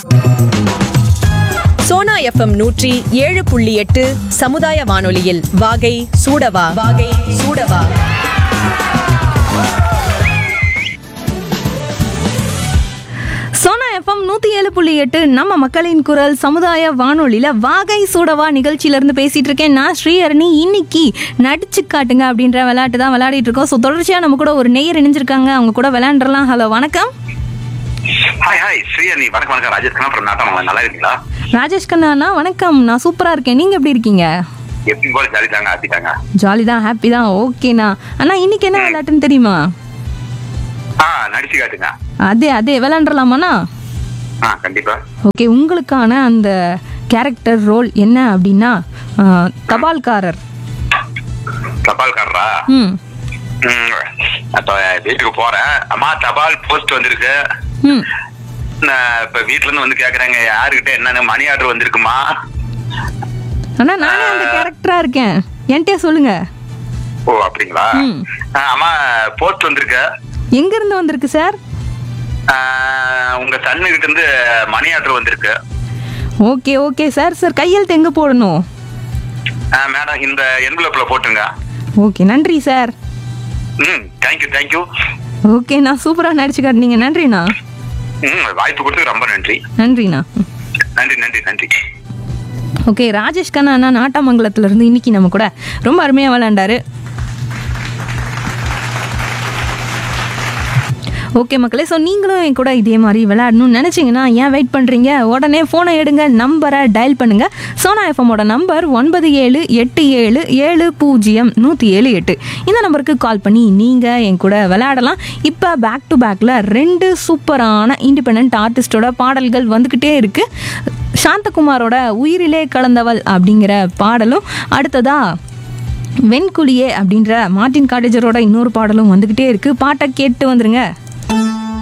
Sona FM நூற்றி ஏழு புள்ளி எட்டு சமுதாய வானொலியில் வாகை சூடவா வாகை சூடவா சோனா எஃப்எம் நூற்றி ஏழு புள்ளி எட்டு நம்ம மக்களின் குரல் சமுதாய வானொலியில் வாகை சூடவா நிகழ்ச்சியிலேருந்து பேசிகிட்டு இருக்கேன் நான் ஸ்ரீஹரணி இன்னைக்கு நடிச்சு காட்டுங்க அப்படின்ற விளையாட்டு தான் விளையாடிட்டு இருக்கோம் ஸோ தொடர்ச்சியாக நம்ம கூட ஒரு நெய்யர் இணைஞ்சிருக்காங்க அவங்க கூட விளையாண்டுறலாம் ஹலோ வணக்கம் ஹாய் ஹாய் ஸ்ரீஹரி வணக்கம் வணக்கம் ராஜேஷ் கண்ணா அப்புறம் நாட்டம் நல்லா இருக்கீங்களா ராஜேஷ் கண்ணா வணக்கம் நான் சூப்பராக இருக்கேன் நீங்கள் எப்படி இருக்கீங்க எப்படி போல ஜாலி தாங்க ஆத்திட்டாங்க ஜாலி தான் ஹாப்பி தான் ஓகேண்ணா அண்ணா இன்னைக்கு என்ன விளையாட்டுன்னு தெரியுமா ஆ நடிச்சு காட்டுங்க அதே அதே விளையாண்டுறலாமாண்ணா ஆ கண்டிப்பா ஓகே உங்களுக்கான அந்த கேரக்டர் ரோல் என்ன அப்படின்னா ஆ, தபால்காரர் தபால்காரரா ம் ம், அப்ப வீட்டுக்கு போறேன் அம்மா தபால் போஸ்ட் வந்திருக்கு ம் நான் இப்ப வீட்ல இருந்து வந்து கேக்குறாங்க யாருகிட்ட என்னன்னு மணி ஆர்டர் வந்திருக்குமா அண்ணா நானே அந்த கேரக்டரா இருக்கேன் என்கிட்ட சொல்லுங்க ஓ அப்படிங்களா ம். ஆ, அம்மா போஸ்ட் வந்திருக்கு எங்க இருந்து வந்திருக்கு சார் ஆ, உங்க சன்னு கிட்ட இருந்து மணி ஆர்டர் வந்திருக்கு ஓகே ஓகே சார் சார் கையெழுத்து எங்க போடணும் ஆ, மேடம் இந்த என்வலப்ல போட்டுங்க ஓகே நன்றி சார் ம் தேங்க்யூ தேங்க்யூ ஓகே நான் சூப்பராக நடிச்சு காட்டினீங்க நன்றிண்ணா ம் வாய்ப்பு கொடுத்ததுக்கு ரொம்ப நன்றி நன்றிண்ணா ம். நன்றி நன்றி நன்றி ஓகே ராஜேஷ் கண்ணா அண்ணா நாட்டாமங்கலத்துல இருந்து இன்னைக்கு நம்ம கூட ரொம்ப அருமையாக விளையாண்டாரு ஓகே மக்களே ஸோ நீங்களும் என் கூட இதே மாதிரி விளையாடணும்னு நினச்சிங்கன்னா ஏன் வெயிட் பண்ணுறீங்க உடனே ஃபோனை எடுங்க நம்பரை டயல் பண்ணுங்கள் சோனா எஃப்எம்மோட நம்பர் ஒன்பது ஏழு எட்டு ஏழு ஏழு பூஜ்ஜியம் நூற்றி ஏழு எட்டு இந்த நம்பருக்கு கால் பண்ணி நீங்கள் என் கூட விளையாடலாம் இப்போ பேக் டு பேக்கில் ரெண்டு சூப்பரான இண்டிபெண்ட் ஆர்டிஸ்டோட பாடல்கள் வந்துக்கிட்டே இருக்குது சாந்தகுமாரோட உயிரிலே கலந்தவள் அப்படிங்கிற பாடலும் அடுத்ததா வெண்குளியே அப்படின்ற மார்ட்டின் காடேஜரோட இன்னொரு பாடலும் வந்துக்கிட்டே இருக்குது பாட்டை கேட்டு வந்துருங்க